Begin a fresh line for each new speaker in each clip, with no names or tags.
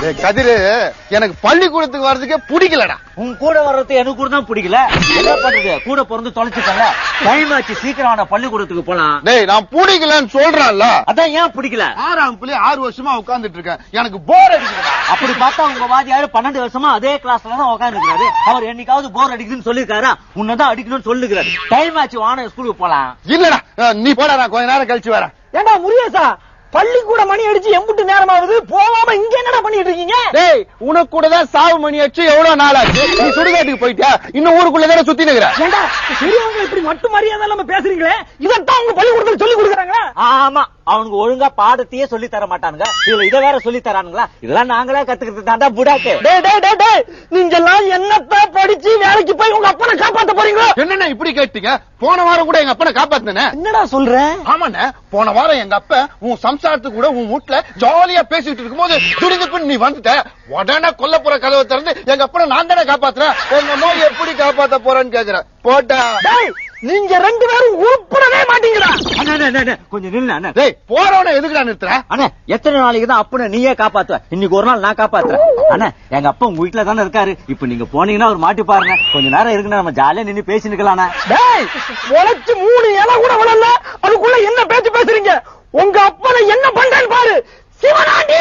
ஏய், கதிரு எனக்கு பள்ளிக்கூடத்துக்கு வர்றதுக்கே பிடிக்கலடா
உன் கூட வர்றது எனக்கு கூட தான் பிடிக்கல என்ன பண்றது கூட பிறந்து தொலைச்சிட்டல டைம் ஆச்சு சீக்கிரம் அவன பள்ளிக்கூடத்துக்கு போலாம்
டேய் நான் பிடிக்கலன்னு சொல்றேன்ல
அதான் ஏன் பிடிக்கல
ஆறாம் பிள்ளை ஆறு வருஷமா உட்கார்ந்துட்டு இருக்கேன் எனக்கு போர் அடிக்குதுடா
அப்படி பார்த்தா உங்க வாதியாரு பன்னெண்டு வருஷமா அதே கிளாஸ்ல தான் உட்காந்துருக்காரு அவர் என்னைக்காவது போர் அடிக்குதுன்னு சொல்லிருக்காரா உன்னதான் அடிக்கணும்னு சொல்லுகிறாரு டைம் ஆச்சு வான ஸ்கூலுக்கு போலாம்
இல்லடா அஹ், நீ போடா நான் கொஞ்ச நேரம் கழிச்சு வரேன்
ஏண்டா முருகேசா பள்ளிக்கூட மணி அடிச்சு எம்புட்டு நேரம் ஆகுது போகாம இங்க என்னடா பண்ணிட்டு இருக்கீங்க
டேய் உனக்கு கூட தான் சாவு மணி ஆச்சு எவ்வளவு நாள் ஆச்சு நீ சுடுகாட்டுக்கு போயிட்டியா இன்னும் ஊருக்குள்ள தானே சுத்தி நிக்கிற
ஏண்டா பெரியவங்க இப்படி மட்டும் மரியாதை இல்லாம பேசுறீங்களே இதைத்தான் உங்க பள்ளிக்கூடத்துல சொல்லி கொடுக்குறாங்க
ஆமா அவனுக்கு ஒழுங்கா பாடத்தையே சொல்லி தர மாட்டானுங்க இதுல இதை வேற சொல்லி தரானுங்களா இதெல்லாம் நாங்களே கத்துக்கிறது தாண்டா புடாக்கு
டேய் டேய் டேய் டேய் நீங்க எல்லாம் என்னத்த படிச்சு வேலைக்கு போய் உங்க அப்பனை காப்பாத்த போறீங்களோ
என்னண்ணே இப்படி கேட்டீங்க போன வாரம் கூட எங்க அப்பனை காப்பாத்தினே
என்னடா சொல்ற
ஆமாண்ணே போன வாரம் எங்க அப்பா உன் சம்சாரத்துக்கு கூட உன் வீட்டுல ஜாலியா பேசிட்டு இருக்கும்போது துடிதுப்புன்னு நீ வந்துட்ட உடனே கொல்லப்புற கதவை திறந்து எங்க அப்பனை நான் தானே காப்பாத்துறேன் எங்க அம்மா எப்படி காப்பாத்த போறேன்னு கேக்குறேன் போட்டா
டேய் நீங்க ரெண்டு பேரும் உருப்படவே மாட்டீங்கடா
அண்ணா, அண்ணா, அண்ணா, அண்ணா, கொஞ்சம் நில்லு அண்ணா
டேய் போறவன எதுக்குடா நிறுத்துற
அண்ணா எத்தனை நாளைக்கு தான் அப்பனை நீயே காப்பாத்துவ இன்னைக்கு ஒரு நாள் நான் காப்பாத்துறேன் அண்ணா எங்க அப்பா உங்க வீட்டுல தானே இருக்காரு இப்ப நீங்க போனீங்கன்னா அவர் மாட்டி பாருங்க கொஞ்ச நேரம் இருக்குன்னா நம்ம ஜாலியா நின்னு பேசி நிக்கலாம்
டேய் உழைச்சு மூணு இலை கூட விழல அதுக்குள்ள என்ன பேச்சு பேசுறீங்க உங்க அப்பனை என்ன பண்றேன்னு பாரு சிவனாண்டி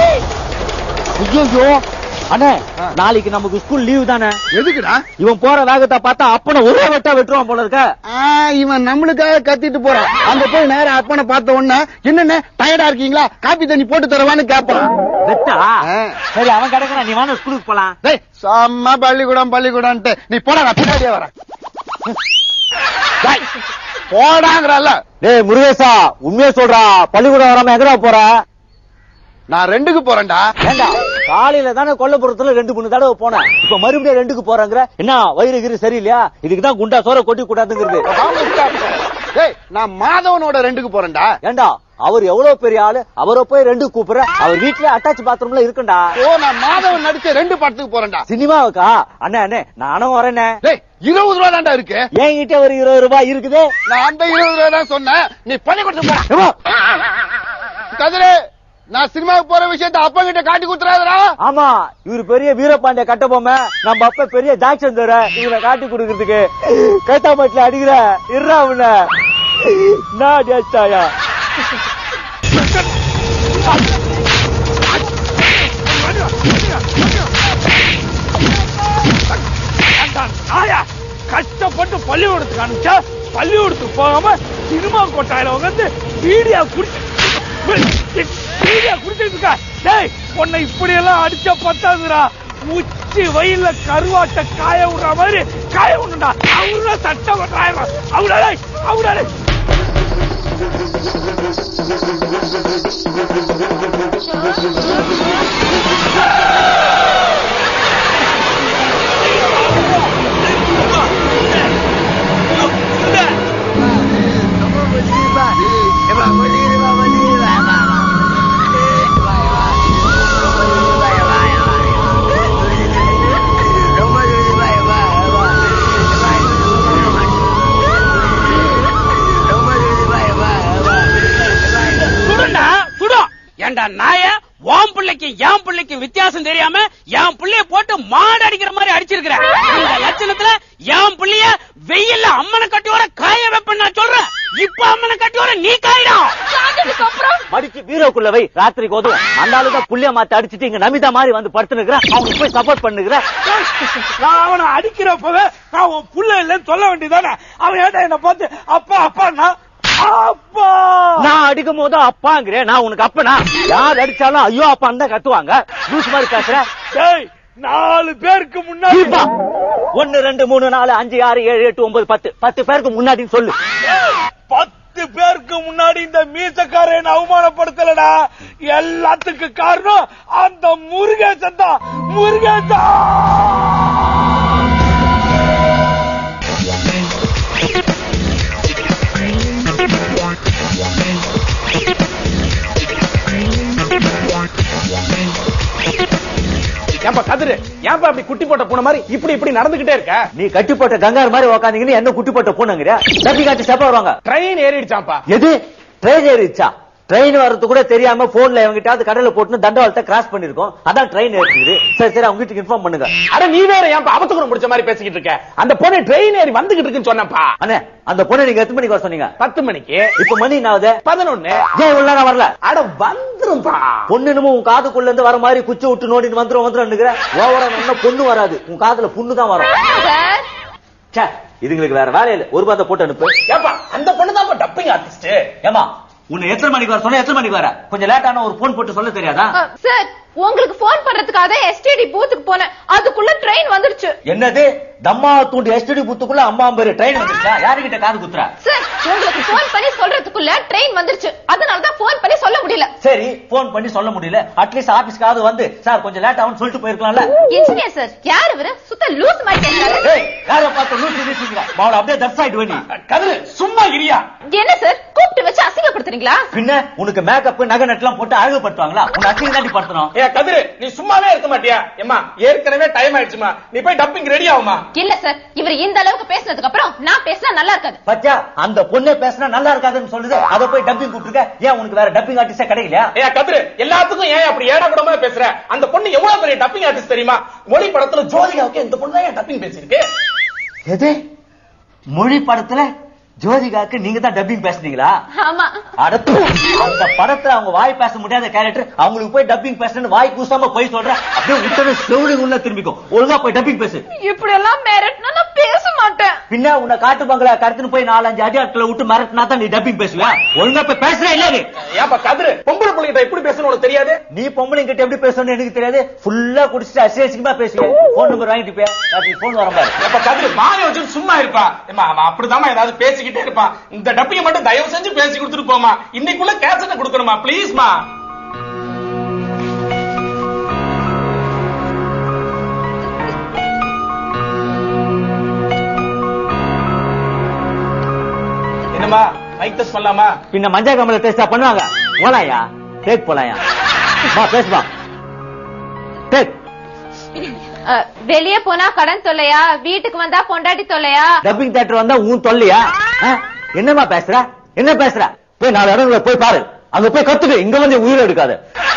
ஐயோ அண்ணே நாளைக்கு நமக்கு ஸ்கூல் லீவு தானே
எதுக்குடா
இவன் போற வேகத்தை பார்த்தா அப்பனை ஒரே வெட்டா வெட்டுவான் போல இருக்க
ஆ, இவன் நம்மளுக்காக கத்திட்டு போறான் அங்க போய் நேரம் அப்பனை பார்த்த உடனே என்னென்ன டயர்டா இருக்கீங்களா காப்பி தண்ணி போட்டு தரவான்னு கேட்பான்
வெட்டா
ஆ.
சரி அவன் கிடக்குறான் நீ வாங்க ஸ்கூலுக்கு போலாம்
டேய் செம்ம பள்ளிக்கூடம் பள்ளிக்கூடம்ட்டு நீ போடா நான் பின்னாடியே வரேன் டேய், போடாங்கறல்ல
டேய் முருகேசா உண்மையா சொல்றா பள்ளிக்கூடம் வராம எங்கடா போற
நான் ரெண்டுக்கு போறேன்டா
ஏண்டா காலையில தானே கொல்லப்புறத்துல ரெண்டு மூணு தடவை போனேன் இப்ப மறுபடியும் ரெண்டுக்கு போறேங்கிற என்ன வயிறு கிரு சரியில்லையா இதுக்கு தான் குண்டா சோற கொட்டி கூடாதுங்கிறது
டேய் நான் மாதவனோட ரெண்டுக்கு போறேன்டா
ஏண்டா அவர் எவ்வளவு பெரிய ஆளு அவரை போய் ரெண்டு கூப்பிடுற அவர் வீட்லயே அட்டாச் பாத்ரூம்ல இருக்குண்டா
ஓ நான் மாதவன் நடிச்ச ரெண்டு படத்துக்கு போறேன்டா
சினிமாவுக்கா அண்ணே அண்ணே நானும் வரேனே
டேய் இருபது ரூபா தான்டா இருக்கு
என்கிட்ட ஒரு இருபது ரூபாய் இருக்குது
நான் அந்த இருபது ரூபா தான் சொன்னேன் நீ பள்ளிக்கூடத்துக்கு போற கதிரே நான் சினிமாவுக்கு போற விஷயத்த அப்பா கிட்ட காட்டி குடுத்துறாதடா
ஆமா இவரு பெரிய வீரபாண்டிய கட்டபொம்மை நம்ம அப்பா பெரிய ஜாக்சன் தர இவரை காட்டி கொடுக்கறதுக்கு கேட்டாமட்டில அடிக்கிற இருறா உன்ன நான் டேஸ்டாயா
ஆயா கஷ்டப்பட்டு பள்ளிக்கூடத்துக்கு அனுப்பிச்சா பள்ளிக்கூடத்துக்கு போகாம சினிமா கொட்டாயில உட்காந்து வீடியோ குடிச்சு வீடியோ குடிச்சிட்டு இருக்கா டேய் உன்னை இப்படி எல்லாம் அடிச்சா பத்தாதுடா உச்சி வெயில்ல கருவாட்ட காய விடுற மாதிரி காய விடுடா அவரு சட்டம் பண்றாங்க அவடாலே அவடாலே
சுடுண்டா சுடும் ஏண்டா நாய உன் பிள்ளைக்கு என் பிள்ளைக்கு வித்தியாசம் தெரியாம என் பிள்ளைய போட்டு மாடு அடிக்கிற மாதிரி அடிச்சிருக்கிற இந்த லட்சணத்துல என் பிள்ளைய வெயில்ல அம்மனை கட்டி வர காய வைப்பேன் நான் சொல்றேன் இப்ப அம்மனை கட்டி வர நீ காயிடும்
மடிச்சு பீரோக்குள்ள வை ராத்திரிக்கு உதவும் அந்த ஆளு தான் புள்ளிய மாத்தி அடிச்சிட்டு இங்க நமிதா மாதிரி வந்து படுத்துனுக்குற அவனுக்கு போய் சப்போர்ட் பண்ணுகிற
நான் அவனை அடிக்கிறப்பவே நான் உன் புள்ள இல்லைன்னு சொல்ல வேண்டியதானே அவன் ஏன்டா என்ன பார்த்து அப்பா அப்பா அப்பா
நான் அடிக்கும் போது அப்பாங்கிறேன் நான் உனக்கு அப்பனா யார் அடிச்சாலும் ஐயோ அப்பான்னு தான் கத்துவாங்க லூஸ் மாதிரி பேசுற
டேய் நாலு பேருக்கு முன்னாடி
இப்பா. ஒன்னு ரெண்டு மூணு நாலு அஞ்சு ஆறு ஏழு எட்டு ஒன்பது பத்து பத்து பேருக்கு முன்னாடின்னு சொல்லு
பத்து பேருக்கு முன்னாடி இந்த மீசக்காரன் அவமானப்படுத்தலடா எல்லாத்துக்கும் காரணம் அந்த முருகேசன் தான் முருகேசன்
ஏன்பா கதிரு ஏன்பா அப்படி குட்டி போட்ட பூனை மாதிரி இப்படி இப்படி நடந்துகிட்டே இருக்க
நீ கட்டி போட்ட கங்காரு மாதிரி உக்காந்தீங்கன்னு என்ன குட்டி போட்ட போனுங்கிற தப்பி காட்டி செப்ப வருவாங்க
ட்ரெயின் ஏறிடுச்சாப்பா
எது ட்ரெயின் ஏறிச்சா ட்ரெயின் வர்றது கூட தெரியாம போன்ல எவங்கிட்டாவது கடல்ல போட்டு தண்டவாளத்தை கிராஸ் பண்ணிருக்கோம் அதான் ட்ரெயின் ஏறிக்குது சரி சரி அவங்க வீட்டுக்கு இன்ஃபார்ம் பண்ணுங்க
அட நீ வேற ஏன் அபத்துக்குறம் முடிச்ச மாதிரி பேசிக்கிட்டு இருக்க அந்த பொண்ணு ட்ரெயின் ஏறி வந்துகிட்டு இருக்குன்னு சொன்னப்பா
அண்ணே அந்த பொண்ணை நீங்க எத்தனை மணிக்கு வர சொன்னீங்க
பத்து மணிக்கு
இப்ப மணி என்ன ஆகுது
பதினொன்னு
ஏன் இவ்வளவு நேரம் வரல
அட வந்துரும்பா
பொண்ணு என்னமோ உன் காதுக்குள்ள இருந்து வர மாதிரி குச்சி விட்டு நோண்டிட்டு வந்துரும் வந்துரும் ஓவரா நல்லா பொண்ணு வராது உன் காதுல புண்ணு தான் வரும்
சார்
ச்சே, இதுங்களுக்கு வேற வேலை இல்ல ஒரு பாத்த போட்டு அனுப்பு
ஏப்பா அந்த பொண்ணு தான் டப்பிங் ஆர்டிஸ்ட்
ஏமா உன்னை எத்தனை மணிக்கு வர சொன்ன எத்தனை மணிக்கு வர கொஞ்சம் லேட்டான ஒரு போன் போட்டு சொல்ல தெரியாதா
அ, சார் உங்களுக்கு போன் பண்றதுக்காக எஸ்டிடி பூத்துக்கு போனேன் அதுக்குள்ள ட்ரெயின் வந்துருச்சு
என்னது தம்மா தூண்டி எஸ்டிடி புத்துக்குள்ள அம்மா பேரு ட்ரெயின் வந்துருச்சா யாருகிட்ட காது குத்துறா
சார் உங்களுக்கு போன் பண்ணி சொல்றதுக்குள்ள ட்ரெயின் வந்துருச்சு அதனால தான் போன் பண்ணி சொல்ல முடியல
சரி போன் பண்ணி சொல்ல முடியல அட்லீஸ்ட் ஆபீஸ்க்காவது வந்து சார் கொஞ்சம் லேட் ஆகும் சொல்லிட்டு போயிருக்கலாம்ல
இன்ஜினியர் சார் யார் இவரு சுத்த லூஸ் மாதிரி பேசுறாரு
ஏய் யார பார்த்து லூசி லூசிங்க மாவள அப்படியே தப்ஸ் ஆயிட்டு வேணி
கதிரு சும்மா இரியா
என்ன சார் கூப்பிட்டு வச்சு அசிங்கப்படுத்துறீங்களா
பின்ன உனக்கு மேக்கப் நகை நட்டுலாம் போட்டு அழகுபடுத்துவாங்களா உன்னை அசிங்க தாண்டி படுத்தணும்
ஏ கதிரு நீ சும்மாவே இருக்க மாட்டியா ஏம்மா ஏற்கனவே டைம் ஆயிடுச்சுமா நீ போய் டப்பிங் ரெடி ஆகுமா
இல்ல சார் இவர் இந்த அளவுக்கு பேசினதுக்கு அப்புறம் நான் பேசினா நல்லா இருக்காது
பச்சா அந்த பொண்ணே பேசினா நல்லா இருக்காதுன்னு சொல்லுது அதை போய் டப்பிங் கூப்பிட்டுருக்க ஏன் உனக்கு வேற டப்பிங் ஆர்டிஸ்டே கிடைக்கலையா
ஏ கதிரு எல்லாத்துக்கும் ஏன் அப்படி ஏடா கூடமா பேசுற அந்த பொண்ணு எவ்வளவு பெரிய டப்பிங் ஆர்டிஸ்ட் தெரியுமா மொழி படத்துல ஜோதிகாவுக்கு இந்த பொண்ணு தான் டப்பிங் பேசியிருக்கு
எது மொழி படத்துல ஜோதிகாக்கு நீங்க தான் டப்பிங் பேசுனீங்களா
ஆமா
அடுத்து அந்த படத்துல அவங்க வாய் பேச முடியாத கேரக்டர் அவங்களுக்கு போய் டப்பிங் பேசணும்னு வாய் கூசாம போய் சொல்ற அப்படியே விட்டது செவிலி உள்ள திரும்பிக்கும் ஒழுங்கா போய் டப்பிங் பேசு
இப்படி எல்லாம் மிரட்டினா நான் பேச மாட்டேன்
பின்ன உன்னை காட்டு பங்களா கடத்துன்னு போய் நாலஞ்சு அடி ஆட்களை விட்டு மிரட்டினா தான் நீ டப்பிங் பேசுவியா ஒழுங்கா போய் பேசுற இல்ல நீ
ஏப்பா கதிரு பொம்பளை பிள்ளைகிட்ட எப்படி பேசணும் உனக்கு தெரியாது
நீ பொம்பளைங்க கிட்ட எப்படி பேசணும்னு எனக்கு தெரியாது ஃபுல்லா குடிச்சிட்டு அசியசிங்கமா பேசுவேன் போன் நம்பர் வாங்கிட்டு போய் போன் வர பாரு
ஏப்பா கதிரு வாய வச்சு சும்மா இருப்பா ஏமா அவன் அப்படிதாம்மா ஏதாவது பேசிக்கிட்டே இருப்பான் இந்த டப்பிங்க மட்டும் தயவு செஞ்சு பேசி கொடுத்துட்டு போமா இன்னைக்குள்ள கேசட்டை கொடுக்கணுமா ப்ளீஸ்மா என்னம்மா மைக் டெஸ்ட் பண்ணலாமா
பின்ன மஞ்சா கமல டெஸ்டா பண்ணுவாங்க போலாயா டேக் போலாயா வா பேசுவா டேக்
அ, வெளிய போனா கடன் தொல்லையா வீட்டுக்கு வந்தா பொண்டாட்டி தொல்லையா
டப்பிங் தியேட்டர் வந்தா உன் தொல்லையா ஆ? என்னம்மா பேசுற என்ன பேசுற போய் நாலு இடங்களை போய் பாரு அங்க போய் கத்துக்கு இங்க வந்து உயிர் எடுக்காத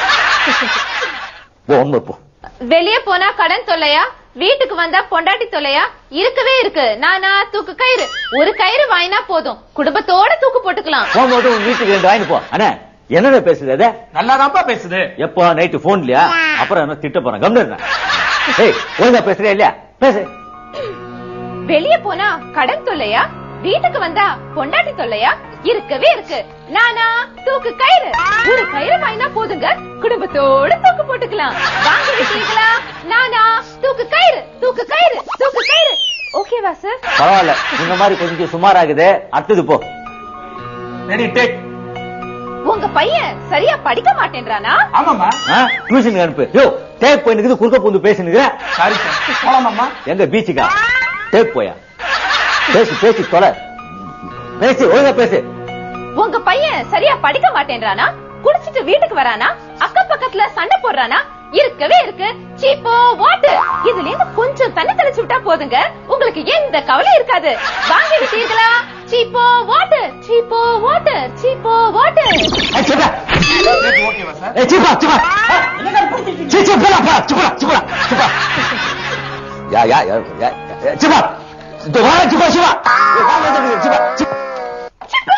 போ உண்மை போ
வெளிய போனா கடன் தொல்லையா வீட்டுக்கு வந்தா பொண்டாட்டி தொல்லையா இருக்கவே இருக்கு நானா தூக்கு கயிறு ஒரு கயிறு வாங்கினா போதும் குடும்பத்தோட தூக்கு போட்டுக்கலாம்
போகும்போது உன் வீட்டுக்கு ரெண்டு வாங்கி போ அண்ணே என்னடா பேசுது அது
நல்லாதான்ப்பா பேசுது
எப்போ நைட்டு போன்லயா அப்புறம் என்ன திட்ட போறேன் கம்னு ஏய் ஒழுங்கா பேசுறியா இல்லையா பேசு
வெளிய போனா கடன் தொல்லையா வீட்டுக்கு வந்தா பொண்டாட்டி தொல்லையா இருக்கவே இருக்கு நானா தூக்கு கயிறு ஒரு கயிறு வாங்கினா போதுங்க குடும்பத்தோட தூக்கு போட்டுக்கலாம் வாங்க விட்டீங்களா நானா தூக்கு கயிறு தூக்கு கயிறு தூக்கு கயிறு ஓகேவா சார்
பரவாயில்ல இந்த மாதிரி கொஞ்சம் சுமாராகுது அடுத்தது போ
ரெடி டேக்
உங்க பையன் சரியா படிக்க மாட்டேன்றானா
ஆமாமா
டியூஷனுக்கு அனுப்பு யோ டேக் போய் நிக்குது குறுக்க பூந்து பேசுனுங்க
சாரி சார் போலாமாம்மா
எங்க பீச்சுக்கா டேக் போயா பேசு பேசி தொலை பேசு ஒழுங்கா பேசு
உங்க பையன் சரியா படிக்க மாட்டேன்றானா குடிச்சிட்டு வீட்டுக்கு வரானா அக்கம் பக்கத்துல சண்டை போடுறானா இருக்கவே இருக்கு சீப்போ வாட்டர் இதுல இருந்து கொஞ்சம் தண்ணி தெளிச்சு விட்டா போதுங்க உங்களுக்கு எந்த கவலை இருக்காது வாங்கி விட்டீர்களா சீப்போ வாட்டர் சீப்போ வாட்டர் சீப்போ வாட்டர்
ஏய், சிப்பா.
ஓகேவா சார்
ஏய், சிப்பா, சிப்பா. சி, சி, போடா, போடா, சிப்பா, சிப்பா, சிப்பா. யா, யா, யா, யா, யா, சிப்பா. இந்த வாடா, சிப்பா, சிப்பா. ஏய், வாங்க, வந்துடுங்க, சிப்பா, சிப்பா.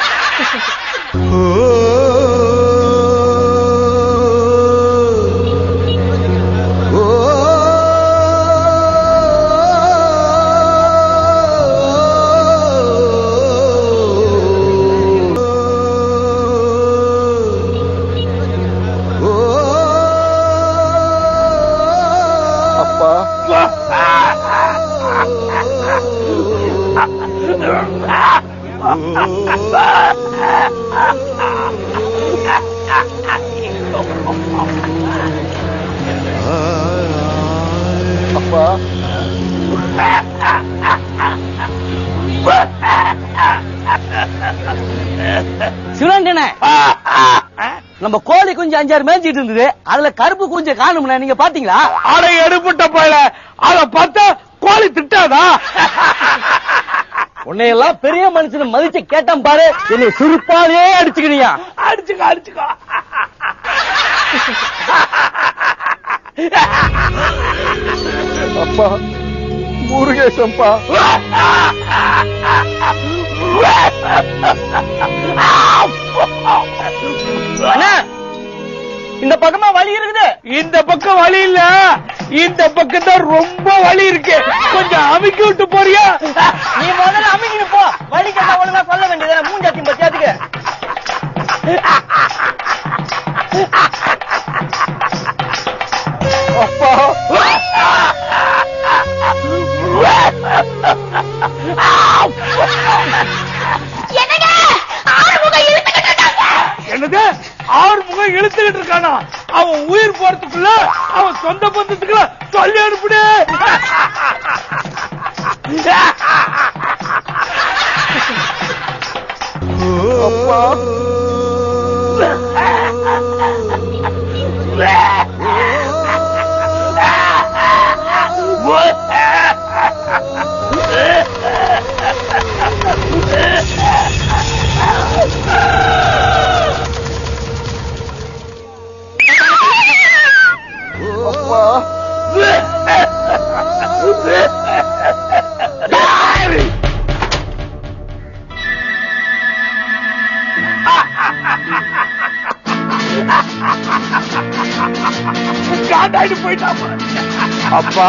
அப்பா அப்பா
சிவனண்டனே நம்ம கோழி குஞ்சு அஞ்சாறு மேய்ஞ்சிட்டு இருந்தது அதுல கருப்பு குஞ்சு காணும்னா நீங்க பாத்தீங்களா
அட எடுப்புட்ட போயில அத பார்த்தா கோழி திட்டாதா
உன்னையெல்லாம் பெரிய மனுஷன் மதிச்சு கேட்டான் பாரு என்னை சுருப்பாலே அடிச்சுக்கிறியா
அடிச்சுக்கோ அடிச்சுக்கோ
அப்பா முருகேசன்பா
அண்ணா இந்த பக்கமா வலி இருக்குது
இந்த பக்கம் வலி இல்ல இந்த பக்கம் தான் ரொம்ப வலி இருக்கு கொஞ்சம் அமுக்கி விட்டு போறியா
நீ முதல்ல அமைக்கிட்டு போ வலி கேட்டா ஒழுங்கா சொல்ல வேண்டியது மூஞ்சாத்தி பத்தியாத்துக்கு
அப்பா
என்னது ஆறு முகம் இழுத்துக்கிட்டு இருக்கானா அவன் உயிர் போறதுக்குள்ள அவன் சொந்த பந்தத்துக்குள்ள சொல்லி அனுப்புடு
அப்பா அப்பா
காண்டாடி போயிட்டான் பாரு.
அப்பா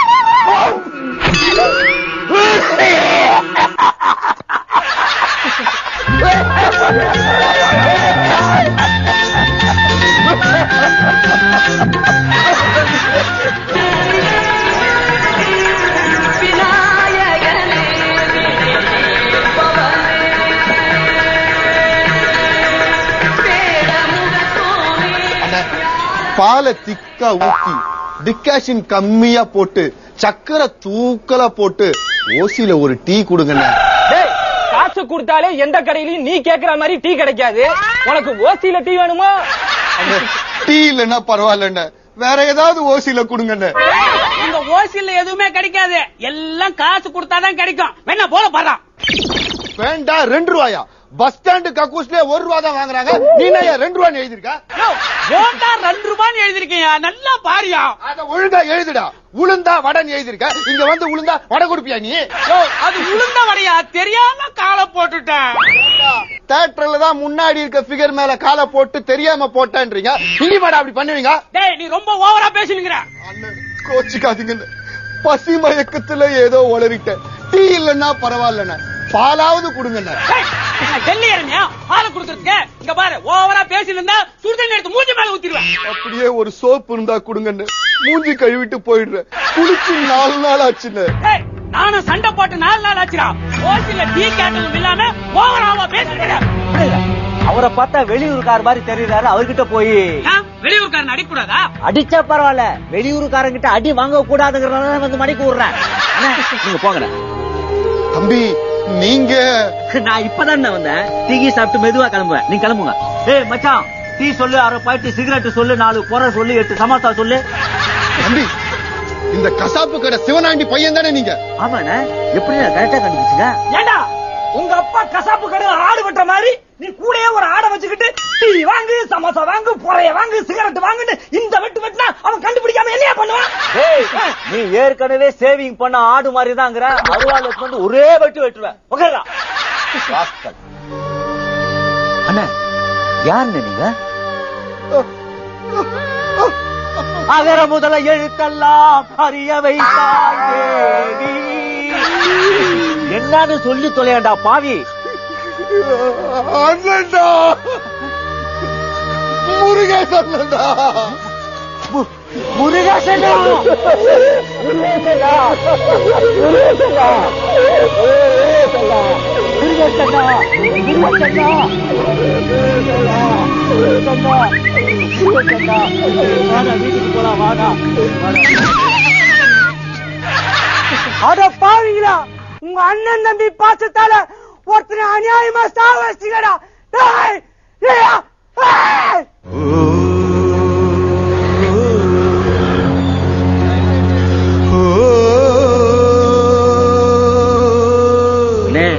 பாலை திக்கா ஊத்தி டிகாஷன் கம்மியா போட்டு சக்கரை தூக்கலா போட்டு ஓசியில ஒரு டீ கொடுங்கண்ணே
டேய் காசு கொடுத்தாலே எந்த கடையிலயும் நீ கேக்குற மாதிரி டீ கிடைக்காது உனக்கு ஓசியில டீ வேணுமா
அண்ணே, டீ இல்லைன்னா பரவாயில்லண்ணே வேற ஏதாவது ஓசியில கொடுங்கண்ணே
இந்த ஓசில எதுவுமே கிடைக்காது எல்லாம் காசு கொடுத்தாதான் கிடைக்கும் வேணா போல பாறான்
வேண்டாம் ரெண்டு ரூபாயா பஸ் ஸ்டாண்டு கக்கூஸ்ல ஒரு ரூபா தான் வாங்குறாங்க நீ என்ன ரெண்டு ரூபான்னு எழுதிருக்க
போட்டா ரெண்டு ரூபான்னு எழுதிருக்கீங்க நல்லா பாரியா
அத ஒழுங்கா எழுதுடா உளுந்தா வடன் எழுதிருக்க இங்க வந்து உளுந்தா வடை கொடுப்பியா நீ
அது உளுந்த வடையா தெரியாம காலை போட்டுட்டேன்
தேட்டர்ல தான் முன்னாடி இருக்க ஃபிகர் மேல காலை போட்டு தெரியாம போட்டேன்றீங்க இனி மேடம் அப்படி பண்ணுவீங்க
டேய் நீ ரொம்ப ஓவரா பேசுனீங்க
அண்ணன் கோச்சிக்காதீங்கன்னு பசி மயக்கத்துல ஏதோ உளறிட்டேன் டீ இல்லைன்னா பரவாயில்லண்ணே பாலாவது கொடுங்கண்ணே
டெல்லி இறங்கியா பாலை கொடுத்துருக்க இங்க பாரு ஓவரா பேசிட்டு இருந்தா சுடுதண்ணி எடுத்து மூஞ்சி மேல ஊத்திடுவேன்
அப்படியே ஒரு சோப்பு இருந்தா கொடுங்கண்ணே மூஞ்சி கழுவிட்டு போயிடுறேன் குளிச்சு நாலு நாள் ஆச்சுண்ணே
டேய், நானும் சண்டை போட்டு நாலு நாள் ஆச்சுடா ஓசில டீ கேட்டதும் இல்லாம ஓவராவா பேசுறேன்
அவரை பார்த்தா வெளியூருக்கார மாதிரி தெரியுறாரு அவர்கிட்ட போய்
வெளியூர்காரன் அடிக்கூடாதா
அடிச்சா பரவாயில்ல வெளியூருக்காரங்கிட்ட அடி வாங்க கூடாதுங்கிறனால வந்து மணிக்கு விடுறேன் அண்ணா, நீங்க போங்கண்ணே
தம்பி நீங்க
நான் இப்பதான் வந்தேன் டீ கீ சாப்பிட்டு மெதுவா கிளம்புவேன் நீங்க கிளம்புங்க ஏய் மச்சான் டீ சொல்லு அரை பாயிட்டு சிகரெட் சொல்லு நாலு குறை சொல்லு எட்டு சமாசா சொல்லு
தம்பி இந்த கசாப்பு கடை சிவனாண்டி பையன் தானே நீங்க
ஆமாண்ணே எப்படி கரெக்டா கண்டுபிடிச்சுங்க
ஏண்டா உங்க அப்பா கசாப்பு கடையில ஆடு வெட்ட மாதிரி நீ கூடயே ஒரு ஆடை வச்சுக்கிட்டு டீ வாங்கு சமோசா வாங்கு புறைய வாங்கு சிகரெட் வாங்குன்னு இந்த வெட்டு வெட்டினா அவன் கண்டுபிடிக்காம என்னையா பண்ணுவான்
ஏய், நீ ஏற்கனவே சேவிங் பண்ண ஆடு மாதிரி தாங்கிற அருவாள் வந்து ஒரே வெட்டு வெட்டுவேன் உட்கார்றா. ராஸ்கல். அண்ணா யாருண்ணே நீங்க அகர முதல எழுத்தெல்லாம் அறிய வைத்தாய் தேவி என்னன்னு சொல்லி தொலையாண்டா பாவி
அண்ணன்டா முருகேசன்டா
முருகேசனா
அட பாவீங்களா உங்க அண்ணன் தம்பி பாசத்தால ஒருத்தனை அநியாயமா சாவ வச்சுக்கடா டேய், ஏய்யா, ஏய்!
அண்ணே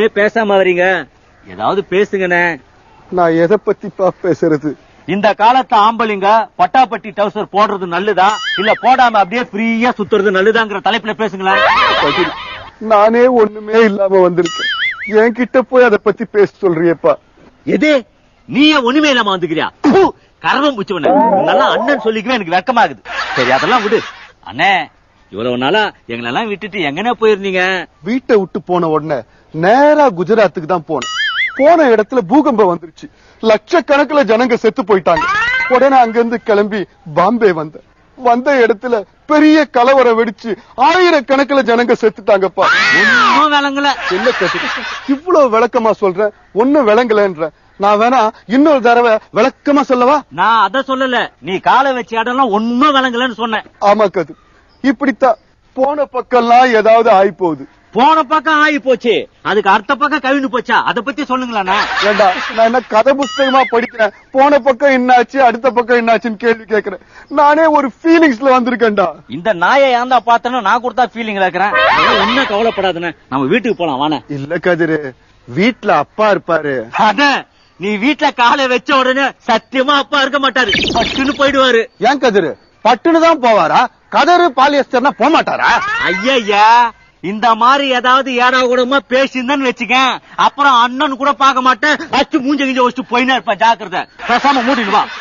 ஒண்ணுமே பேசாம வரீங்க ஏதாவது பேசுங்கண்ணே
நான் எதை பத்திப்பா பேசுறது
இந்த காலத்து ஆம்பளைங்க பட்டாப்பட்டி டவுசர் போடுறது நல்லதா இல்ல போடாம அப்படியே ஃப்ரீயா சுத்துறது நல்லதாங்கிற தலைப்புல பேசுங்களேன்
பதில் நானே ஒண்ணுமே இல்லாம வந்திருக்கேன் என்கிட்ட போய் அதை பத்தி பேச சொல்றியப்பா
எது நீயே ஒண்ணுமே இல்லாம வந்துக்கிறியா கரவம் புச்சவன நல்லா அண்ணன் சொல்லிக்கவே எனக்கு வெக்கமாகுது சரி அதெல்லாம் விடு அண்ணே இவ்வளவு நாளா எங்களெல்லாம் விட்டுட்டு எங்கனே போயிருந்தீங்க
வீட்டை விட்டு போன உடனே நேரா குஜராத்துக்கு தான் போனேன் போன இடத்துல பூகம்பம் வந்துருச்சு லட்சக்கணக்குல ஜனங்க செத்து போயிட்டாங்க உடனே அங்கிருந்து கிளம்பி பாம்பே வந்தேன் வந்த இடத்துல பெரிய கலவரம் வெடிச்சு ஆயிரக்கணக்குல ஜனங்க செத்துட்டாங்கப்பா
ஒன்னும் விளங்கல
என்ன கட்டு இவ்வளவு விளக்கமா சொல்றேன் ஒண்ணும் விளங்கலன்ற நான் வேணா இன்னொரு தடவை விளக்கமா சொல்லவா
நான் அத சொல்லல நீ காலை வச்ச இடம்லாம் ஒன்னும் விளங்கலன்னு சொன்னேன்
ஆமா கது இப்படித்தான் போன பக்கம்லாம் ஏதாவது ஆயி போகுது
போன பக்கம் ஆகி போச்சு அதுக்கு அடுத்த பக்கம் கவிழ்ந்து போச்சா அத பத்தி சொல்லுங்களேண்ணா
ஏண்டா நான் என்ன கதை புஸ்தகமா படிக்கிறேன் போன பக்கம் என்னாச்சு அடுத்த பக்கம் என்னாச்சுன்னு கேள்வி கேக்குறேன் நானே ஒரு ஃபீலிங்ஸ்ல வந்திருக்கேன்டா
இந்த நாயை ஏன்டா பார்த்தேன்னா நான் கொடுத்தா ஃபீலிங்ல இருக்கிறேன் ஒன்னும் கவலைப்படாதுண்ணே நம்ம வீட்டுக்கு போலாம் வாண்ணே
இல்ல கதிரு வீட்ல அப்பா இருப்பாரு
அத நீ வீட்ல காலை வச்ச உடனே சத்தியமா அப்பா இருக்க மாட்டாரு பட்டுன்னு போயிடுவாரு
ஏன் கதிரு பட்டுன்னு தான் போவாரா கதரு பாலியஸ்டர்னா போக மாட்டாரா
ஐயா இந்த மாதிரி ஏதாவது ஏடா கூடமா பேசியிருந்தேன்னு வச்சுக்க அப்புறம் அண்ணன் கூட பார்க்க மாட்டேன் அச்சு மூஞ்ச கிஞ்ச வச்சுட்டு போயினே இருப்பேன் ஜாக்கிரதை பேசாம மூடிட்டு வா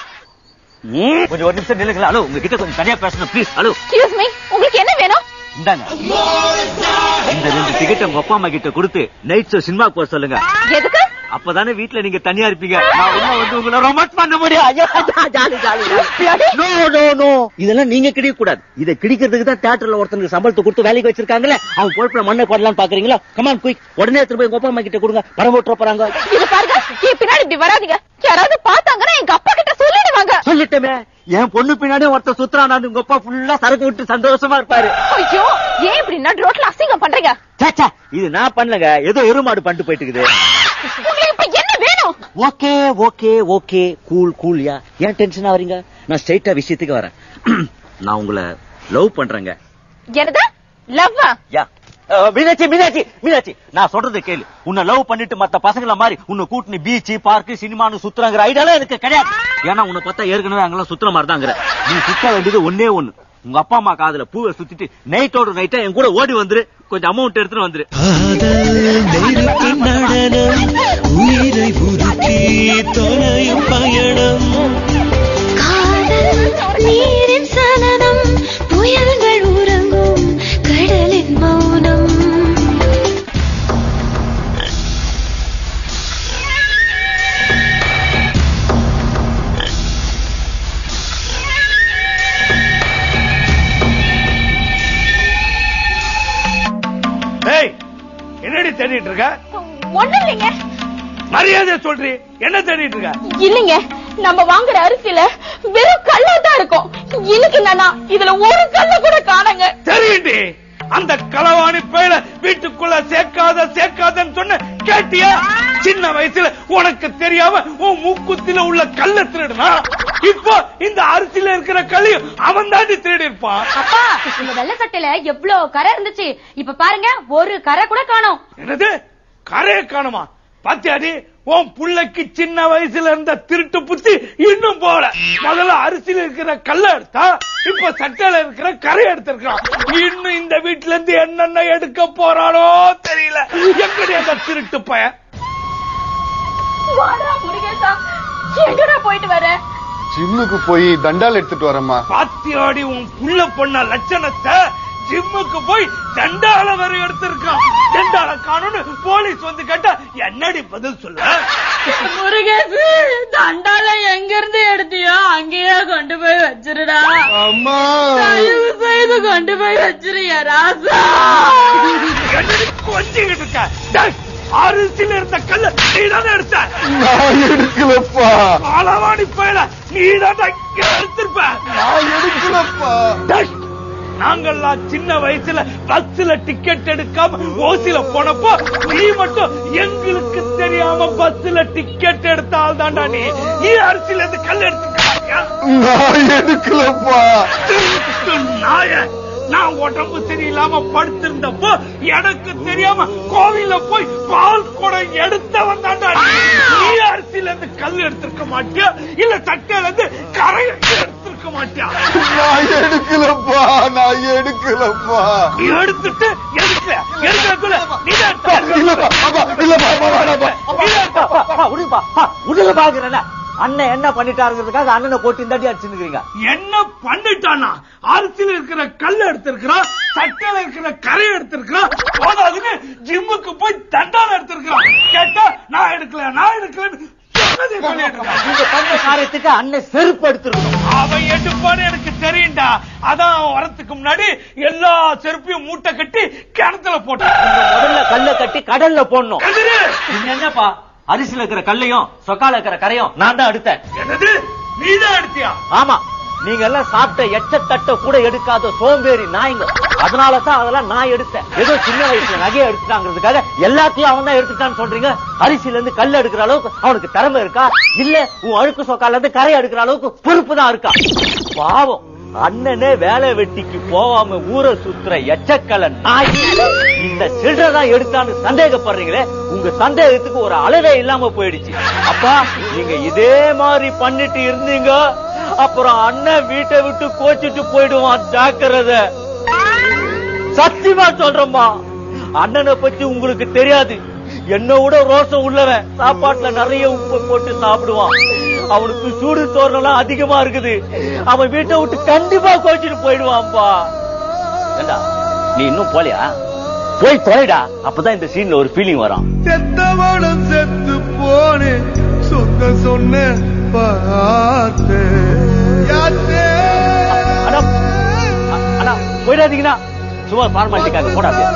ம், கொஞ்சம் ஒரு நிமிஷம் நில்லுங்களா ஹலோ உங்ககிட்ட கொஞ்சம் தனியா பேசணும் ப்ளீஸ் ஹலோ
எக்ஸ்கியூஸ் மீ உங்களுக்கு என்ன வேணும்
இந்தாங்க இந்த ரெண்டு டிக்கெட் உங்க அப்பா அம்மா கிட்ட கொடுத்து நைட் ஷோ சினிமாக்கு போக சொல்லுங்க
எதுக்கு
அப்பதானே வீட்ல நீங்க தனியா இருப்பீங்க நான் உள்ள வந்து உங்களை ரொமான்ஸ் பண்ண முடியும் ஐயோ, jolly jolly jolly no no no இதெல்லாம் நீங்க கிடைக்க கூடாது இதை கிடைக்கிறதுக்கு தான் தியேட்டர்ல ஒருத்தனுக்கு சம்பளத்தை கொடுத்து வேலைக்கு வச்சிருக்காங்களே அவன் பொழப்புல மண்ணை போடலாம்னு பாக்குறீங்களா கமான் குயிக் உடனே எடுத்துட்டு போய் உங்க அப்பா அம்மா கிட்ட கொடுங்க படம் போட்டுற போறாங்க
இது பாருங்க என் பின்னாடி இப்படி வராதீங்க யாராவது பார்த்தாங்கன்னா எங்க அப்பா கிட்ட சொல்லிடுவாங்க
சொல்லிட்டேமே என் பொண்ணு பின்னாடி ஒருத்தர் சுத்துறான் உங்க அப்பா ஃபுல்லா சரக்கு விட்டு சந்தோஷமா இருப்பாரு
ஐயோ ஏன் இப்படி நடு ரோட்ல அசிங்கம் பண்றீங்க
சேச்சா இது நான் பண்ணலங்க ஏதோ எருமாடு பண்ணிட்டு போயிட்டு இருக்குது
உங்களுக்கு இப்ப என்ன வேணும்
ஓகே ஓகே ஓகே கூல் கூல்யா ஏன் டென்ஷன் ஆவறீங்க நான் ஸ்ட்ரைட்டா விஷயத்துக்கு வரேன் நான் உங்களை லவ் பண்றேங்க
என்னது லவ்வா
யா அஹ், மீனாட்சி மீனாட்சி மீனாட்சி நான் சொல்றது கேளு உன்னை லவ் பண்ணிட்டு மத்த பசங்கள மாதிரி உன்னை கூட்டினு பீச் பார்க் சினிமான்னு சுத்துறாங்கிற ஐடியாலாம் எனக்கு கிடையாது ஏன்னா உன்னை பார்த்தா ஏற்கனவே அங்கெல்லாம் சுத்துற மாதிரி தாங்கிற நீ சுத்த வேண்டியது ஒன்னே ஒண்ணு உங்க அப்பா அம்மா காதுல பூவை சுத்திட்டு நைட்டோட நைட்டா என் கூட ஓடி வந்துரு கொஞ்சம் அமௌண்ட் எடுத்துட்டு வந்துரு
காதல் நெருப்பு நடனம் உயிரை உருக்கி தொலையும் பயணம்
காதல் நீரின் சலனம் புயல்கள் உறங்கும் கடலின் மௌனம்
ஏய் என்னடி தேடிட்டு இருக்க
ஒண்ணு இல்லைங்க
மரியாதை சொல்றி என்ன தேடிட்டு இருக்க
இல்லைங்க நம்ம வாங்குற அரிசியில வெறும் கல்லா தான் இருக்கும் இன்னைக்கு என்னன்னா இதுல ஒரு கல்ல கூட காணுங்க
தெரியுண்டி அந்த களவாணி பயில வீட்டுக்குள்ள சேர்க்காத சேர்க்காதன்னு சொன்ன கேட்டியா சின்ன வயசுல உனக்கு தெரியாம உன் மூக்குத்தில உள்ள கல்ல திருடுனா இப்போ இந்த அரிசியில இருக்கிற கல்லையும் அவன் தாண்டி திருடி இருப்பான்
அப்பா இந்த வெள்ளை சட்டையில எவ்வளவு கரை இருந்துச்சு இப்ப பாருங்க ஒரு கரை கூட காணோம்
என்னது கரையை காணுமா பாத்தியாடி உன் புள்ளைக்கு சின்ன வயசுல இருந்த திருட்டு புத்தி இன்னும் போல முதல்ல அரிசியில இருக்கிற கல்ல எடுத்தா இப்ப சட்டையில இருக்கிற கரை எடுத்திருக்கான் இன்னும் இந்த வீட்டுல இருந்து என்னென்ன எடுக்க போறானோ தெரியல எப்படி அந்த திருட்டு பையன்
வாடா முருகேசா எங்கடா போயிட்டு வர
ஜிம்முக்கு போய் தண்டால் எடுத்துட்டு வரேம்மா
பாத்தியாடி உன் புள்ள பொண்ண லட்சணத்தை ஜிம்முக்கு போய் தண்டால வரை எடுத்திருக்கான் தண்டால காணும்னு போலீஸ் வந்து கேட்டா என்னடி பதில் சொல்ல
முருகேசு தண்டால எங்க இருந்து எடுத்தியோ அங்கேயே கொண்டு போய் வச்சிருடா
அம்மா
தயவு செய்து கொண்டு போய் வச்சிருயா ராசா
என்னடி கொஞ்சிக்கிட்டு இருக்க டேய், அரிசியில இருந்த கல்ல நீதானே எடுத்த
நான் எடுக்கலப்பா
காலவாணி பயல நீதான் எடுத்திருப்ப
நான் எடுக்கலப்பா
டேய், நாங்கெல்லாம் சின்ன வயசுல பஸ்ல டிக்கெட் எடுக்காம ஓசில போனப்போ நீ மட்டும் எங்களுக்கு தெரியாம பஸ்ல டிக்கெட் எடுத்தால் தான்டா நீ நீ அரிசியில இருந்து கல் எடுத்துக்க
நான் எடுக்கலப்பா
திருட்டு நாய நான் உடம்பு சரியில்லாம படுத்திருந்தப்போ எனக்கு தெரியாம கோவில்ல போய் பால் குடம் எடுத்த வந்தாண்டா நீ அரிசியில இருந்து கல் எடுத்திருக்க மாட்டியா இல்ல சட்டையில இருந்து கரை எடுத்திருக்க மாட்டியா
நான் எடுக்கலப்பா நான் எடுக்கலப்பா
நீ எடுத்துட்டு எடுக்கல எடுக்கிறதுக்குள்ள நீ தான் எடுத்த.
இல்லப்பா அப்பா இல்லப்பா அப்பா வேணாப்பா
நீ தான் எடுத்த.
அப்பா, அப்பா, விடுங்கப்பா. அப்பா, விடுங்க பாக்குறேன் அண்ணன் என்ன பண்ணிட்டாருங்கிறதுக்காக அண்ணனை போட்டு இந்த அடி அடிச்சுருக்கீங்க
என்ன பண்ணிட்டானா அரிசியில இருக்கிற கல் எடுத்திருக்கிறான் சட்டையில இருக்கிற கரை எடுத்திருக்கிறான் போதாதுன்னு ஜிம்முக்கு போய் தண்டால எடுத்திருக்கிறான் கேட்டா நான் எடுக்கல நான் எடுக்கலன்னு சொன்னதை பண்ணிட்டு இருக்கான்.
நீங்க பண்ண காரியத்துக்கு அண்ணன் செருப்பு எடுத்துருக்கணும்
அவன் எடுப்பான்னு எனக்கு தெரியும்டா அதான் அவன் வரத்துக்கு முன்னாடி எல்லா செருப்பையும் மூட்டை கட்டி கிணத்துல போட்டான்
முதல்ல கல்ல கட்டி கடல்ல போடணும்
கதிரு,
பின்ன என்னப்பா அரிசியில இருக்கிற கல்லையும் சொக்கால இருக்கிற கரையும் நான் தான் எடுத்தேன்
என்னது நீதான் எடுத்தியா
ஆமா நீங்க எல்லாம் சாப்பிட்ட எச்ச தட்டை கூட எடுக்காத சோம்பேறி நாய்ங்க அதனால தான் அதெல்லாம் நான் எடுத்தேன் ஏதோ சின்ன வயசுல நகையை எடுத்துட்டாங்கிறதுக்காக எல்லாத்தையும் அவன் தான் எடுத்துட்டான்னு சொல்றீங்க அரிசியில இருந்து கல் எடுக்கிற அளவுக்கு அவனுக்கு திறமை இருக்கா இல்ல உன் அழுக்கு சொக்கால இருந்து கரை எடுக்கிற அளவுக்கு பொறுப்பு தான் இருக்கா பாவம் அண்ணனே வேலை வெட்டிக்கு போகாம ஊரை சுத்துற எச்சக்கல நாய் இந்த சில்லறை தான் எடுத்தான்னு சந்தேகப்படுறீங்களே உங்க சந்தேகத்துக்கு ஒரு அளவே இல்லாம போயிடுச்சு அப்பா நீங்க இதே மாதிரி பண்ணிட்டு இருந்தீங்க அப்புறம் அண்ணன் வீட்டை விட்டு கோச்சிட்டு போயிடுவான் ஜாக்கிரதை சத்தியமா சொல்றேம்மா அண்ணனை பத்தி உங்களுக்கு தெரியாது என்ன விட ரோசம் உள்ளவன் சாப்பாட்டுல நிறைய உப்பு போட்டு சாப்பிடுவான் அவனுக்கு சூடு தோரணம் அதிகமா இருக்குது அவன் வீட்டை விட்டு கண்டிப்பா கோச்சிட்டு போயிடுவான்ப்பா ஏண்டா நீ இன்னும் போலியா போய் தொலைடா அப்பதான் இந்த சீன்ல ஒரு ஃபீலிங் வரும்
செத்தவனும் செத்து போனே சொந்த சொன்ன பார்த்து
அண்ணா அ- அண்ணா போயிடாதீங்கண்ணா சும்மா ஃபார்மாலிட்டிக்காக போடா அப்படியே.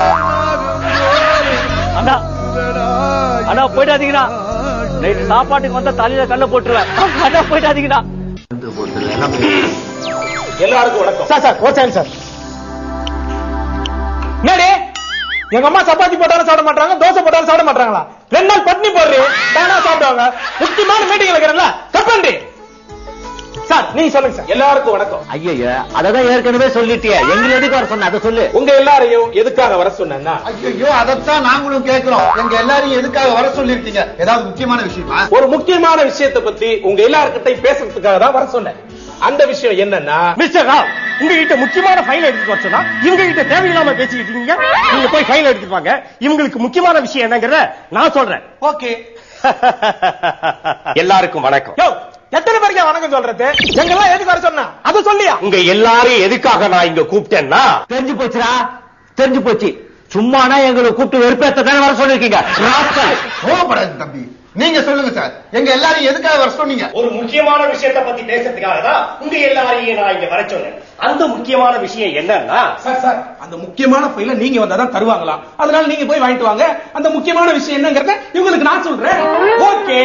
அண்ணா அண்ணா போயிடாதீங்கண்ணா நைட்டு சாப்பாட்டுக்கு வந்தா தலையில கல்ல போட்டுருவேன் அண்ணா போயிடாதீங்கண்ணா
எல்லாருக்கும் வணக்கம்
சார் சார் ஒரு செகண்ட் சார் என்னடி எங்க அம்மா சப்பாத்தி போட்டாலும் சாப்பிட மாட்டாங்க தோசை போட்டாலும் சாப்பிட மாட்டாங்களா ரெண்டு நாள் பட்னி போடுறீ தானா சாப்பிடுவாங்க முக்கியமான மீட்டிங் வைக்கிறேன்ல கப்பண்டி சார் நீங்க சொல்லுங்க சார்
எல்லாருக்கும் வணக்கம்
ஐயா அததான் ஏற்கனவே சொல்லிட்டியே எங்களை எதுக்கு வர சொன்ன அதை சொல்லு
உங்க எல்லாரையும் எதுக்காக வர சொன்னேன்னா
ஐயோ அதைத்தான் நாங்களும் கேட்கிறோம் எங்க எல்லாரையும் எதுக்காக வர சொல்லிருக்கீங்க ஏதாவது முக்கியமான விஷயமா
ஒரு முக்கியமான விஷயத்தை பத்தி உங்க எல்லார்கிட்டையும் பேசுறதுக்காக தான் வர சொன்னேன் அந்த விஷயம் என்னன்னா
மிஸ்டர் ராவ் உங்ககிட்ட முக்கியமான ஃபைல் எடுத்துட்டு வர சொன்னா இவங்க கிட்ட தேவையில்லாம பேசிக்கிட்டு இருக்கீங்க நீங்க போய் ஃபைல் எடுத்துட்டு வாங்க இவங்களுக்கு முக்கியமான விஷயம் என்னங்கறத நான் சொல்றேன்
ஓகே எல்லாருக்கும் வணக்கம்
யோ எத்தனை பேருக்கு வணக்கம் சொல்றது எங்கெல்லாம் எதுக்கு வர சொன்னா அதை சொல்லியா
உங்க எல்லாரையும் எதுக்காக நான் இங்க கூப்பிட்டேன்னா
தெரிஞ்சு போச்சுடா தெரிஞ்சு போச்சு சும்மானா எங்களை கூப்பிட்டு வெறுப்பேத்த தானே வர சொல்லிருக்கீங்க ராஸ்கல்.
கோவப்படாது தம்பி நீங்க சொல்லுங்க சார் எங்க எல்லாரையும் எதுக்காக வர சொன்னீங்க
ஒரு முக்கியமான விஷயத்தை பத்தி பேசுறதுக்காக தான் உங்க எல்லாரையும் நான் இங்க வர சொன்னேன் அந்த முக்கியமான விஷயம் என்னன்னா சார் சார் அந்த முக்கியமான ஃபைல நீங்க வந்தா தான் தருவாங்களா அதனால நீங்க போய் வாங்கிட்டு வாங்க அந்த முக்கியமான விஷயம் என்னங்கறத இவங்களுக்கு நான் சொல்றேன் ஓகே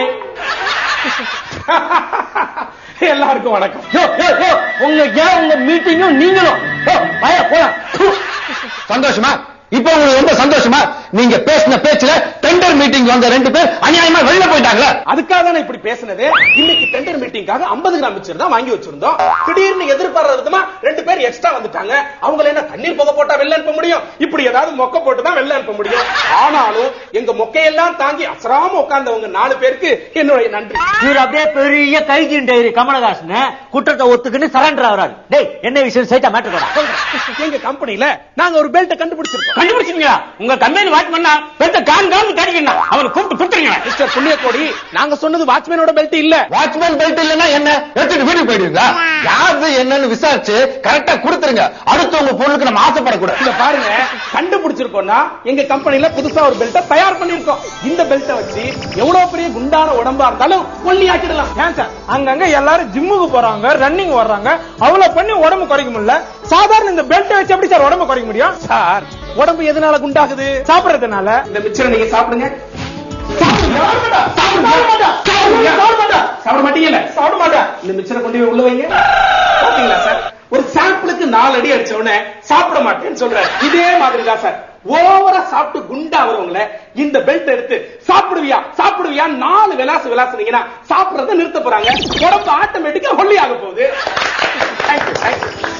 எல்லாருக்கும் வணக்கம்
யோ, யோ, யோ, உங்க ஏன் உங்க மீட்டிங்கும் நீங்களும் யோ, பய போலாம்
சந்தோஷமா இப்ப உங்களுக்கு ரொம்ப சந்தோஷமா நீங்க பேசின பேச்சுல டெண்டர் மீட்டிங் வந்த ரெண்டு பேர் அநியாயமா வெளில போயிட்டாங்களா
அதுக்காக நான் இப்படி பேசினது இன்னைக்கு டெண்டர் மீட்டிங்காக 50 கிராம் மிச்சர் தான் வாங்கி வச்சிருந்தோம் திடீர்னு எதிர்பாராத விதமா ரெண்டு பேர் எக்ஸ்ட்ரா வந்துட்டாங்க அவங்கள என்ன தண்ணீர் புகை போட்டா வெளில அனுப்ப முடியும் இப்படி ஏதாவது மொக்க போட்டு தான் வெளில அனுப்ப முடியும் ஆனாலும் எங்க மொக்கையெல்லாம் தாங்கி அசராம உட்கார்ந்தவங்க நாலு பேருக்கு என்னுடைய நன்றி
இவர் அப்படியே பெரிய கைதியின் டைரி கமலஹாசன் குற்றத்தை ஒத்துக்குன்னு சரண்டர் ஆகுறாரு டேய் என்ன விஷயம் சைட்டா மேட்டர்
எங்க கம்பெனில நாங்க ஒரு பெல்ட் கண்டுபிடிச்சிருக்கோம்
கண்டுபிடிச்சிருக்கீங்களா உங்க கம்பெனி வாட்ச்மேன் பெருத்த கான் கான் தடிக்கணும் அவரை கூப்பிட்டு கொடுத்துருங்க
மிஸ்டர் புண்ணியக்கோடி நாங்க சொன்னது வாட்ச்மேனோட பெல்ட் இல்ல
வாட்ச்மேன் பெல்ட் இல்லன்னா என்ன எடுத்துட்டு வீட்டுக்கு போயிடுவீங்களா யாரு என்னன்னு விசாரிச்சு கரெக்டா கொடுத்துருங்க அடுத்தவங்க பொருளுக்கு நம்ம ஆசைப்படக்கூடாது
இத பாருங்க கண்டுபிடிச்சிருக்கோம்னா எங்க கம்பெனில புதுசா ஒரு பெல்ட்ட தயார் பண்ணிருக்கோம் இந்த பெல்ட்டை வச்சு எவ்வளவு பெரிய குண்டான உடம்பா இருந்தாலும் ஒல்லி ஆக்கிடலாம்
ஏன் சார் அங்கங்க எல்லாரும் ஜிம்முக்கு போறாங்க ரன்னிங் வர்றாங்க அவ்வளவு பண்ணி உடம்பு குறைக்க முடியல சாதாரண இந்த பெல்ட் வச்சு எப்படி சார் உடம்பு குறைக்க முடியும்
சார் உடம்பு எதனால குண்டாகுது
சாப்பிடறதுனால
இந்த மிச்சரை நீங்க சாப்பிடுங்க சாப்பிடுங்க. சாப்பிடுங்க. சாப்பிடுங்க. சாப்பிட மாட்டீங்கல்ல சாப்பிட மாட்டேன் இந்த மிச்சரை கொண்டு போய் உள்ள வைங்க பாத்தீங்களா சார் ஒரு சாம்பிளுக்கு நாலு அடி அடிச்ச உடனே சாப்பிட மாட்டேன்னு சொல்றாரு இதே மாதிரி தான் சார் ஓவரா சாப்பிட்டு குண்டா வரவங்கள இந்த பெல்ட் எடுத்து சாப்பிடுவியா சாப்பிடுவியா நாலு விலாசு விலாசுனீங்கன்னா சாப்பிடுறத நிறுத்த போறாங்க உடம்பு ஆட்டோமேட்டிக்கா ஒல்லி ஆக போகுது தேங்க்யூ தேங்க்யூ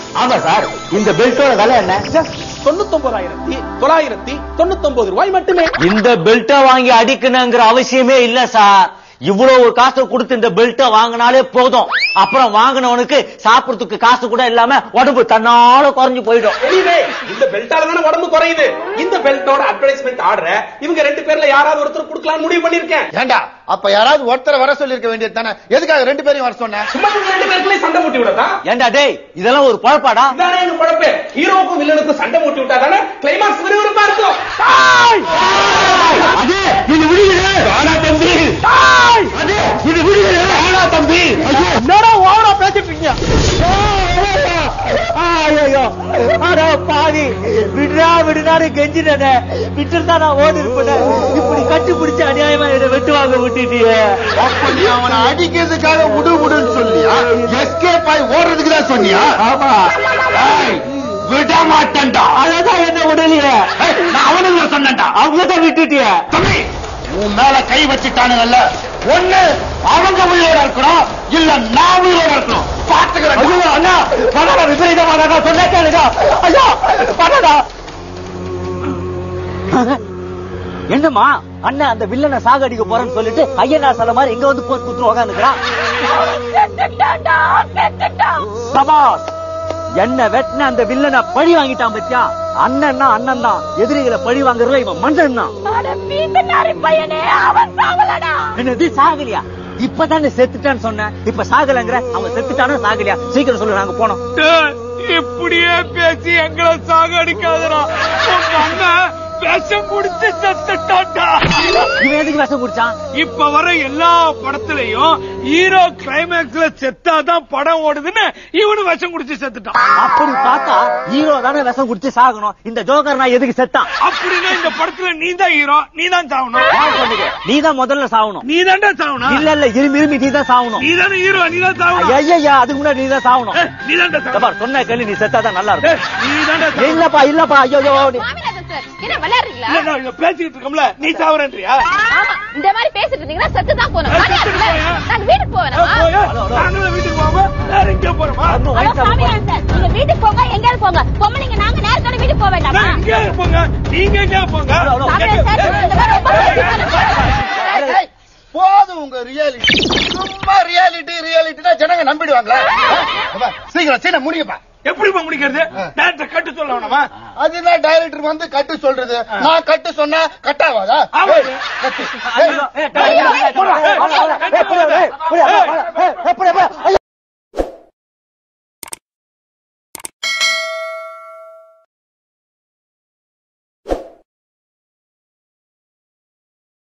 ஆமா சார் இந்த பெல்ட்டோட விலை என்ன
தொண்ணூத்தொன்பதாயிரத்தி தொள்ளாயிரத்தி தொண்ணூத்தொன்பது ரூபாய் மட்டுமே
இந்த பெல்ட்டை வாங்கி அடிக்கணுங்கிற அவசியமே இல்ல சார் இவ்வளவு காசு கொடுத்து இந்த பெல்ட்டை வாங்கினாலே போதும் அப்புறம் வாங்கினவனுக்கு சாப்பிடறதுக்கு காசு கூட இல்லாம உடம்பு தன்னால குறைஞ்சு போயிடும்
எனிவே இந்த பெல்ட்டால தானே உடம்பு குறையுது இந்த பெல்ட்டோட அட்வர்டைஸ்மெண்ட் ஆர்டர் இவங்க ரெண்டு பேர்ல யாராவது ஒருத்தர் கொடுக்கலாம்னு முடிவு பண்ணிருக்கேன்
ஏண்டா அப்ப யாராவது ஒருத்தரை வர சொல்லிருக்க வேண்டியது தானே எதுக்காக ரெண்டு பேரையும் வர சொன்ன
சும்மா இவங்க ரெண்டு பேருக்குள்ளே சண்டை மூட்டி விடதா
ஏண்டா டேய் இதெல்லாம் ஒரு குழப்பாடா
இதானே எங்க குழப்பம் ஹீரோக்கும் வில்லனுக்கும் சண்டை மூட்டி விட்டா தானே கிளைமாக்ஸ் விறுவிறுப்பா இருக்கும்
அது இது விடுகிறது ஆனா தம்பி அது இது விடுகிறது ஆனா தம்பி
என்னடா ஓவரா பேசிட்டு இருக்கீங்க
ஐயோ அட பாவி விடுறா விடுறாரு கெஞ்சினே விட்டுருந்தா நான் ஓடி இருப்பேன் இப்படி கட்டி பிடிச்சு அநியாயமா என்னை வெட்டு வாங்க விட்டுட்டியே
அப்ப நீ அவனை அடிக்கிறதுக்காக விடு விடுன்னு சொல்லியா எஸ்கேப் ஆகி ஓடுறதுக்கு தான் சொன்னியா
ஆமா
ஏய், விட மாட்டேன்டா
அதான் என்ன விடலையே
ஏய், நான் அவனுக்கு சொன்னேன்டா
அவங்கதான் விட்டுட்டிய
தம்பி உன் மேல கை வச்சுட்டானுங்கல்ல ஒண்ணு அவங்க உயிரோட இருக்கணும் இல்ல நான் உயிரோட இருக்கணும் பாத்துக்கிறேன்
ஐயோ அண்ணா பண்ணடா விபரீதமா நான் சொன்னா கேளுடா ஐயோ பண்ணடா என்னம்மா அண்ணன் அந்த வில்லனை சாகடிக்க போறேன்னு சொல்லிட்டு ஐயனா சில மாதிரி எங்க வந்து போட்டு குத்துரு உக்காந்துக்கிறான் சபாஸ் என்ன வெட்டின அந்த வில்லனை பழி வாங்கிட்டான் பத்தியா அண்ணன்னா அண்ணன் தான் எதிரிகளை பழி வாங்குறதுல இவன் மன்னன் தான் என்னது சாகலியா இப்பதானே செத்துட்டான்னு சொன்னேன் இப்ப சாகலங்கிற அவன் செத்துட்டானா சாகலியா சீக்கிரம் சொல்லு நாங்க போனோம்
டேய், இப்படியே பேசி எங்களை சாகடிக்காதடா உங்க அண்ணன் விஷம் குடிச்சு செத்துட்டான்டா
இவன் எதுக்கு விஷம் குடிச்சான்
இப்ப வர எல்லா படத்துலயும் ஹீரோ கிளைமேக்ஸ்ல செத்தாதான் படம் ஓடுதுன்னு இவனு விஷம் குடிச்சு செத்துட்டான்
அப்படி பார்த்தா ஹீரோ தானே விஷம் குடிச்சு சாகணும் இந்த ஜோக்கர் நான் எதுக்கு செத்தான்
அப்படின்னா இந்த படத்துல நீ தான் ஹீரோ நீ தான் சாவணும்
நீ தான் முதல்ல சாகணும்
நீ தான்டா சாவணும்
இல்ல இல்ல இருமி இருமி நீ தான் சாகணும்
நீ தானே ஹீரோ நீ தான் சாவணும்
ஐயா அதுக்கு முன்னாடி நீ தான் சாகணும்
ஏய், நீ தான்டா
இந்த
சாவணும்
பாரு, சொன்ன கேள்வி நீ செத்தாதான் நல்லா
ஏய்,
இருக்கும்
நீ தான்டா சாவணும்
இல்லப்பா இல்லப்பா ஐயோ ஐயோ நீ-
சுவாமிநாதன் சார் என்ன விளையாடுறீங்களா
இல்ல, நான் இங்க பேசிட்டு இருக்கோம்ல நீ சாவரன்றியா
ஆமா இந்த மாதிரி பேசிட்டு இருந்தீங்கன்னா செத்து தான் போகணும்
ஏய்,
மரியாதை
செத்துட்டு
இல்ல.
போயா?
நாங்க வீட்டுக்கு போவேணாமா
நாங்களும் வீட்டுக்கு போகாம வேற எங்க போறோமா
இன்னும்
ஹலோ
வயசா இருக்கும்.
சாமியார் சார் நீங்க வீட்டுக்கு போங்க எங்கேயாவது போங்க பொம்பளைங்க நாங்க நேரத்தோட வீட்டுக்கு போக வேண்டாமா
நான் இங்கே போங்க நீங்க எங்க போங்க
சாமியார் சார் இந்த மாதிரி ரொம்ப
ஏய், ஏய்,
போதும் உங்க ரியாலிட்டி சும்மா ரியாலிட்டி ரியாலிட்டினா ஜனங்க நம்பிடுவாங்களா அப்பா, சீக்கிரம் சீக்கிரம் முடிங்கப்பா
எப்படி போய் முடிக்கிறது டேரக்டர் கட்டு சொல்ல வேணாமா
அதுதான் டைரக்டர் வந்து கட்டு சொல்றது நான் கட்டு சொன்னா கட்டாவாதா
ஆமா.
ஏய், கட்டு. ஏய்,
ஐயோ, ஏய், டேய், டேய், டேய், டேய், டேய்,